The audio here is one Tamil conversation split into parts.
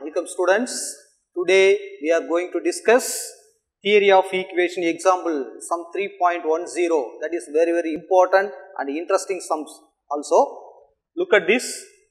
Welcome students. Today we are going to discuss theory of equation example sum 3.10 that is very very important and interesting sums also. Look at this.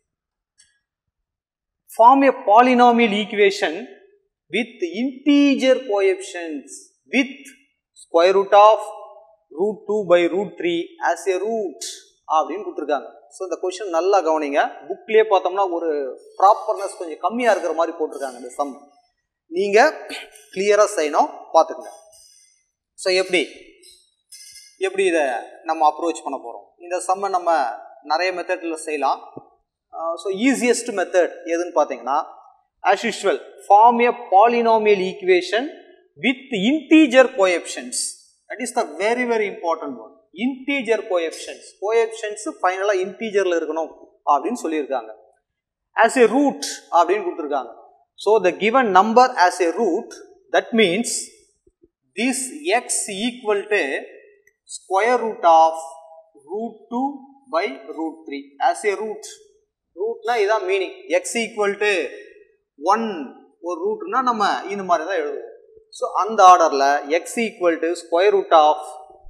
Form a polynomial equation with integer coefficients with square root of root 2 by root 3 as a root அப்படின்னு கொடுத்துருக்காங்க ஸோ இந்த கொஷின் நல்லா கவனிங்க புக்லேயே பார்த்தோம்னா ஒரு ப்ராப்பர்னஸ் கொஞ்சம் கம்மியாக இருக்கிற மாதிரி போட்டிருக்காங்க இந்த சம் நீங்கள் கிளியராக செய்யணும் பார்த்துக்கங்க ஸோ எப்படி எப்படி இதை நம்ம அப்ரோச் பண்ண போகிறோம் இந்த சம்மை நம்ம நிறைய மெத்தடில் செய்யலாம் ஸோ ஈஸியஸ்ட் மெத்தட் எதுன்னு பார்த்தீங்கன்னா as usual form a polynomial equation with integer coefficients that is the very very important one integer coefficients coefficients ஃபைனலாக இன்டீஜரில் இருக்கணும் அப்படின்னு சொல்லியிருக்காங்க ஆஸ் ஏ ரூட் அப்படின்னு கொடுத்துருக்காங்க so the given number as a root that means this x equal to square root of root two by root three as a root ரூட்னா இதான் meaning x equal to one ஒரு ரூட்னா நம்ம இந்த மாதிரி தான் எழுதுவோம் ஸோ அந்த ஆர்டரில் x equal to square root of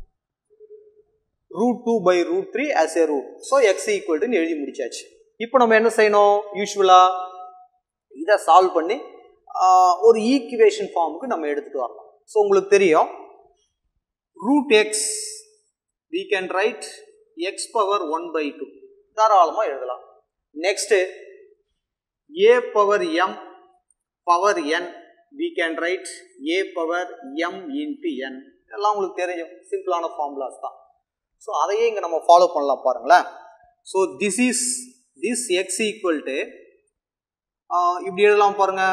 root two by root three as a root so x equal டுன்னு எழுதி முடிச்சாச்சு இப்போ நம்ம என்ன செய்யணும் யூஸ்வலாக இதை சால்வ் பண்ணி ஒரு ஈக்குவேஷன் ஃபார்முக்கு நம்ம எடுத்துகிட்டு வரலாம் ஸோ உங்களுக்கு தெரியும் root x we can write x power one by two தாராளமாக எழுதலாம் next a power m power n we can write a power m into n எல்லாம் உங்களுக்கு தெரியும் சிம்பிளான ஃபார்முலாஸ் தான் ஸோ அதையே இங்கே நம்ம ஃபாலோ பண்ணலாம் பாருங்களேன் so this is this x equal to இப்படி எழுதலாம் பாருங்க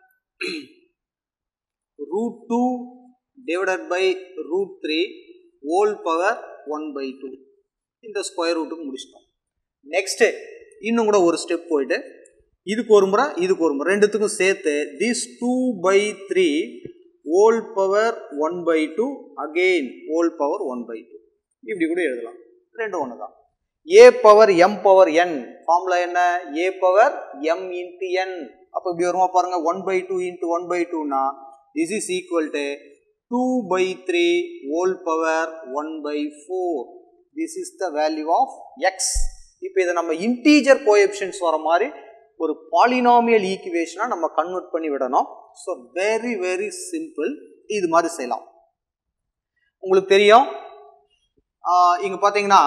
root two divided by root three whole power one by two இந்த ஸ்கொயர் ரூட்டுக்கு முடிச்சிட்டோம் நெக்ஸ்ட்டு இன்னும் கூட ஒரு ஸ்டெப் போயிட்டு இதுக்கு ஒரு முறை இதுக்கு ஒரு முறை ரெண்டுத்துக்கும் சேர்த்து this two by three whole power one by two again whole power one by two இப்படி கூட எழுதலாம் ரெண்டும் ஒன்று தான் a power m power n formula என்ன a power m into n அப்போ இப்படி வருமா பாருங்க one by two into one by டூனா this is equal to two by three whole power one by four this is the value of x இப்போ இதை நம்ம இன்டீஜர் கோஎப்ஷன்ஸ் வர மாதிரி ஒரு பாலினாமியல் ஈக்குவேஷனாக நம்ம கன்வெர்ட் பண்ணி விடணும் ஸோ வெரி வெரி சிம்பிள் இது மாதிரி செய்யலாம் உங்களுக்கு தெரியும் இங்கே பார்த்தீங்கன்னா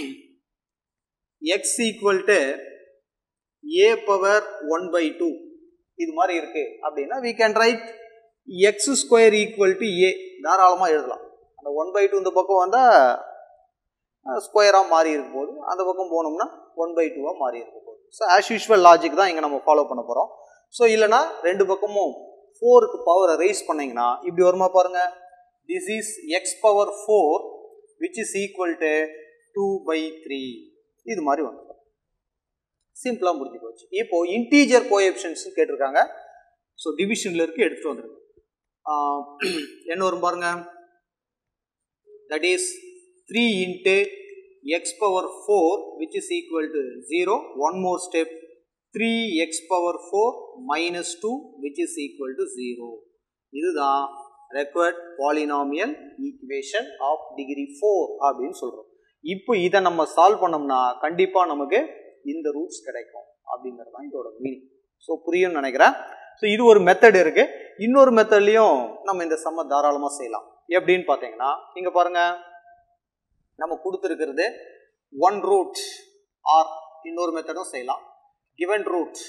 x equal to a power one by two இது மாதிரி இருக்கு அப்படின்னா we can write x square equal to a தாராளமாக எழுதலாம் அந்த ஒன் பை டூ இந்த பக்கம் வந்தால் ஸ்கொயராக மாறி இருக்கும் போது அந்த பக்கம் போனோம்னா ஒன் பை டூவாக மாறி இருக்கும் போது ஸோ ஆஸ் யூஷுவல் லாஜிக் தான் இங்கே நம்ம ஃபாலோ பண்ண போகிறோம் ஸோ இல்லைனா ரெண்டு பக்கமும் ஃபோருக்கு பவரை ரைஸ் பண்ணிங்கன்னா இப்படி வருமா பாருங்க this is x power four which is equal to two by three இது மாதிரி வந்துடும் சிம்பிளாக முடிஞ்சு போச்சு இப்போ இன்டீஜர் கோஎப்ஷன்ஸ் கேட்டிருக்காங்க ஸோ டிவிஷனில் இருக்கு எடுத்துகிட்டு வந்துருக்கு என்ன வரும் பாருங்க that is three into x power four which is equal to zero one more step three X power four minus two which is equal to zero இதுதான் required polynomial equation of degree four அப்படின்னு சொல்கிறோம் இப்போ இதை நம்ம சால்வ் பண்ணோம்னா கண்டிப்பாக நமக்கு இந்த ரூட்ஸ் கிடைக்கும் அப்படிங்கிறது தான் இதோட மீனிங் ஸோ புரியும்னு நினைக்கிறேன் ஸோ இது ஒரு மெத்தட் இருக்கு இன்னொரு மெத்தட்லையும் நம்ம இந்த சம்ம தாராளமாக செய்யலாம் எப்படின்னு பார்த்தீங்கன்னா இங்கே பாருங்க நம்ம கொடுத்துருக்கிறது ஒன் ரூட் ஆர் இன்னொரு மெத்தடும் செய்யலாம் கிவன் ரூட்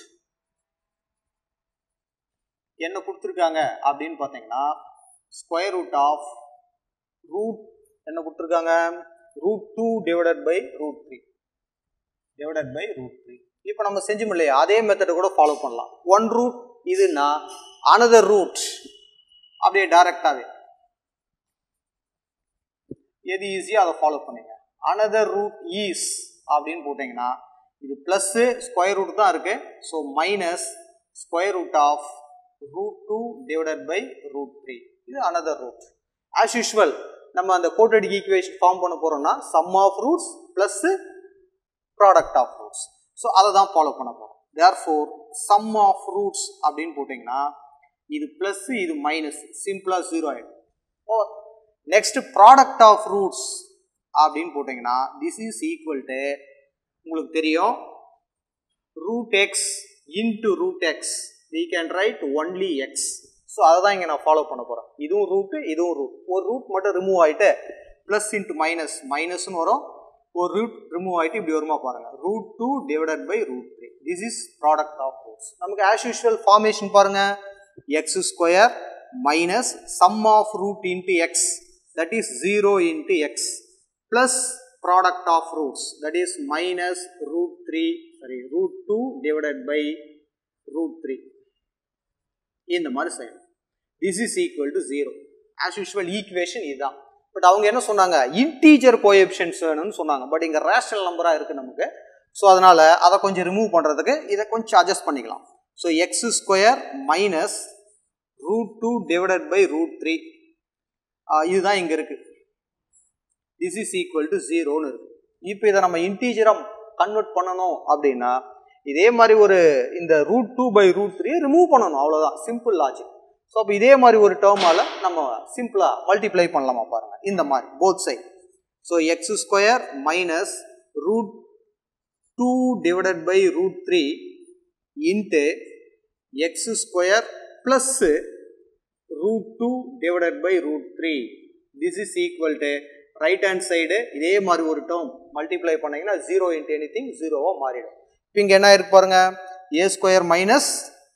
என்ன கொடுத்துருக்காங்க அப்படின்னு பார்த்தீங்கன்னா ஸ்கொயர் ரூட் ஆஃப் ரூட் என்ன கொடுத்துருக்காங்க root two divided by root three divided by root three இப்போ நம்ம செஞ்சோம் இல்லையா அதே மெத்தடை கூட ஃபாலோ பண்ணலாம் ஒன் ரூட் இதுன்னா அனதர் ரூட் அப்படியே டைரக்டாகவே எது ஈஸியோ அதை ஃபாலோ பண்ணுங்க அனதர் ரூட் ஈஸ் அப்படின்னு போட்டிங்கன்னா இது ப்ளஸ்ஸு ஸ்கொயர் ரூட் தான் இருக்கு so minus square root of root two divided by root three இது அனதர் ரூட் ஆஸ் யூஷுவல் நம்ம அந்த கோட்டட் ஈக்குவேஷன் ஃபார்ம் பண்ண போறோம்னா sum of roots plus product of roots so அதை தான் ஃபாலோ பண்ண போகிறோம் therefore sum of roots அப்படின்னு போட்டிங்கன்னா இது ப்ளஸ் இது மைனஸ் சிம்பிளாக ஜீரோ ஆகிடும் oh next product of roots அப்படின்னு போட்டிங்கன்னா திஸ் இஸ் ஈக்குவல் டு உங்களுக்கு தெரியும் root x into root x we can write only x so அதை தான் இங்கே நான் ஃபாலோ பண்ண போகிறேன் இதுவும் ரூட்டு இதுவும் ரூட் ஒரு ரூட் மட்டும் ரிமூவ் ஆகிட்டு ப்ளஸ் இன்ட்டு மைனஸ் மைனஸ்னு வரும் ஒரு ரூட் ரிமூவ் ஆகிட்டு இப்படி வருமா பாருங்கள் root two divided by root three this is product of roots நமக்கு ஆஸ் யூஷுவல் ஃபார்மேஷன் பாருங்கள் x square minus sum of root into x that is zero into x plus product of roots that is minus root three sorry root two divided by root three இந்த மாதிரி செய்யணும் this is equal to zero as usual equation இதுதான் பட் அவங்க என்ன சொன்னாங்க இன்டீஜர் கோஎப்ஷன்ஸ் வேணும்னு சொன்னாங்க பட் இங்கே ரேஷனல் நம்பராக இருக்குது நமக்கு ஸோ அதனால் அதை கொஞ்சம் ரிமூவ் பண்ணுறதுக்கு இதை கொஞ்சம் அட்ஜஸ்ட் பண்ணிக்கலாம் so x square minus root two divided by root three இதுதான் இங்கே இருக்குது திஸ் இஸ் ஈக்குவல் டு ஜீரோன்னு இருக்குது இப்போ இதை நம்ம இன்டீஜராக கன்வெர்ட் பண்ணணும் அப்படின்னா இதே மாதிரி ஒரு இந்த root two by root three remove பண்ணணும் அவ்வளோதான் சிம்பிள் லாஜிக் ஸோ அப்போ இதே மாதிரி ஒரு டேர்மால் நம்ம சிம்பிளாக மல்டிப்ளை பண்ணலாமா பாருங்கள் இந்த மாதிரி both side so x square minus root two divided by root three into x square plus root two divided by root three this is equal to right hand side இதே மாதிரி ஒரு டேர்ம் மல்டிப்ளை பண்ணீங்கன்னா ஜீரோ இன்ட்டு எனி திங் ஜீரோவாக மாறிடும் இப்போ இங்கே என்ன இருக்கு பாருங்க a square minus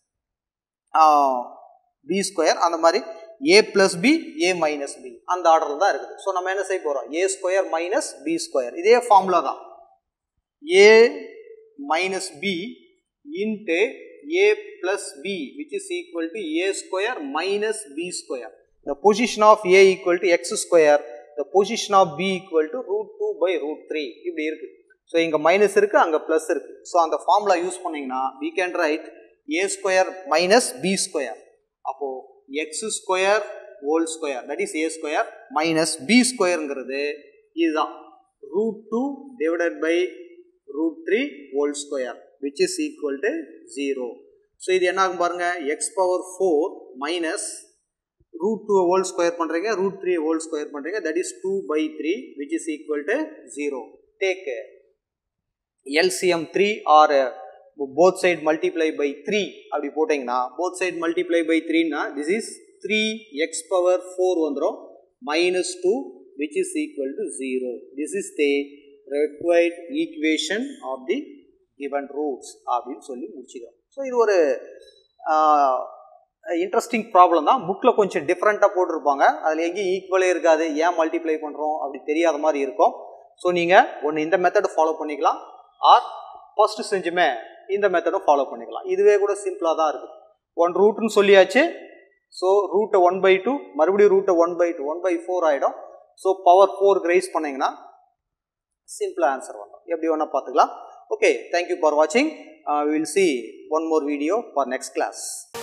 B square அந்த மாதிரி a plus b a minus b அந்த ஆர்டரில் தான் இருக்குது ஸோ நம்ம என்ன செய்ய போகிறோம் A square minus B square இதே ஃபார்முலா தான் A minus B into A plus B which is equal to A square minus B square the position of a equal to x square the position of b equal to root 2 by root 3 இப்படி இருக்கு ஸோ இங்கே மைனஸ் இருக்கு அங்கே ப்ளஸ் இருக்கு ஸோ அந்த ஃபார்முலா யூஸ் பண்ணீங்கன்னா we can write a square minus B square அப்போ X square whole square that is A square minus B ஸ்கொயருங்கிறது இதுதான் root two divided by root three whole square which is equal to zero so இது என்ன ஆகும் பாருங்க X power four minus root two whole square பண்ணுறீங்க ரூட் த்ரீ ஹோல் ஸ்கொயர் பண்ணுறீங்க that is two by three which is equal to zero take LCM three or both side multiply by three அப்படி போட்டிங்கன்னா போத் சைட் மல்டிப்ளை பை த்ரீனா this is three X power four வந்துடும் minus two which is equal to zero this is the required equation of the given roots அப்படின்னு சொல்லி முடிச்சுக்கிறோம் ஸோ இது ஒரு இன்ட்ரெஸ்டிங் ப்ராப்ளம் தான் புக்கில் கொஞ்சம் டிஃப்ரெண்ட்டாக போட்டிருப்பாங்க அதில் எங்கேயும் ஈக்குவலே இருக்காது ஏன் மல்டிப்ளை பண்ணுறோம் அப்படி தெரியாத மாதிரி இருக்கும் ஸோ நீங்கள் ஒன்று இந்த மெத்தடை ஃபாலோ பண்ணிக்கலாம் ஆர் ஃபஸ்ட்டு செஞ்சுமே இந்த மெத்தடும் ஃபாலோ பண்ணிக்கலாம் இதுவே கூட சிம்பிளாக தான் இருக்குது ஒன் ரூட்னு சொல்லியாச்சு ஸோ ரூட்டை ஒன் பை டூ மறுபடியும் ரூட்டை one by two one by four ஆகிடும் ஸோ பவர் ஃபோர் ரைஸ் பண்ணிங்கன்னா சிம்பிளாக ஆன்சர் வரும் எப்படி வேணால் பார்த்துக்கலாம் ஓகே தேங்க்யூ ஃபார் வாட்சிங் will see one more video for next class